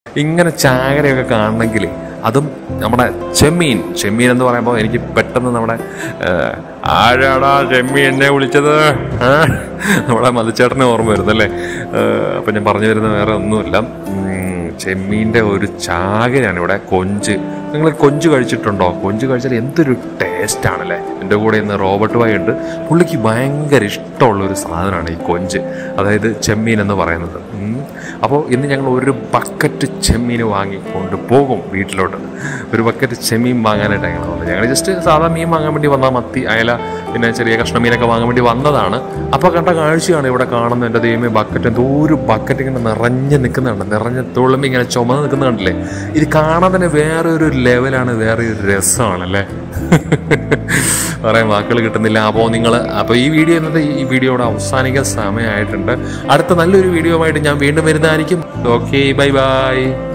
ഇങ്ങനെ ചാകരയൊക്കെ കാണണമെങ്കിൽ അതും നമ്മുടെ ചെമ്മീൻ ചെമ്മീൻ എന്ന് പറയുമ്പോൾ എനിക്ക് പെട്ടെന്ന് നമ്മുടെ ഏഹ്, ആരാടാ ചെമ്മീൻ എന്നെ വിളിച്ചത് ആ? നമ്മുടെ മതിച്ചേട്ടനെ ഓർമ്മ വരുന്നല്ലേ അപ്പം ഞാൻ പറഞ്ഞു വരുന്ന വേറെ ഒന്നുമില്ല ഉം, ചെമ്മീൻ്റെ ഒരു ചാകരയാണ് ഇവിടെ കൊഞ്ച് നിങ്ങൾ കൊഞ്ച് കഴിച്ചിട്ടുണ്ടോ കൊഞ്ച് കഴിച്ചാൽ എന്തൊരു ടേസ്റ്റ് ആണല്ലേ എൻ്റെ കൂടെ ഇന്ന് റോബർട്ട് വായി ഉണ്ട് പുള്ളിക്ക് ഭയങ്കര ഇഷ്ടമുള്ള ഒരു സാധനമാണ് ഈ കൊഞ്ച് അതായത് ചെമ്മീൻ എന്ന് പറയുന്നത് ഉം. അപ്പോൾ ഇന്ന് ഞങ്ങൾ ഒരു ബക്കറ്റ് ചെമ്മീൻ വാങ്ങിക്കൊണ്ട് പോകും വീട്ടിലോട്ട് ഒരു ബക്കറ്റ് ചെമ്മീൻ വാങ്ങാനായിട്ട് ഞങ്ങൾ വന്നത് ഞങ്ങൾ ജസ്റ്റ് സാധാ മീൻ വാങ്ങാൻ വേണ്ടി വന്നാൽ മത്തി അയല പിന്നെ ചെറിയ കഷ്ണം മീനൊക്കെ വാങ്ങാൻ വേണ്ടി വന്നതാണ് അപ്പോൾ കണ്ട കാഴ്ചയാണ് ഇവിടെ കാണുന്നത് എൻ്റെ ദൈവമേ ബക്കറ്റ് എന്തോ ഒരു ബക്കറ്റ് ഇങ്ങനെ നിറഞ്ഞ് നിൽക്കുന്നുണ്ട് നിറഞ്ഞ് തുളുമ്പി ഇങ്ങനെ ചുമന്ന് നിൽക്കുന്ന കണ്ടില്ലേ ഇത് കാണാൻ തന്നെ വേറെ ഒരു ലെവലാണ് വേറെ ഒരു രസമാണല്ലേ പറയാൻ വാക്കുകൾ കിട്ടുന്നില്ല അപ്പോൾ നിങ്ങൾ അപ്പോൾ ഈ വീഡിയോ എന്നത് ഈ വീഡിയോയുടെ അവസാനിക്കാൻ സമയമായിട്ടുണ്ട് അടുത്ത നല്ലൊരു വീഡിയോ ആയിട്ട് ഞാൻ വീണ്ടും വരുന്നതായിരിക്കും ഓക്കെ ബൈ ബൈ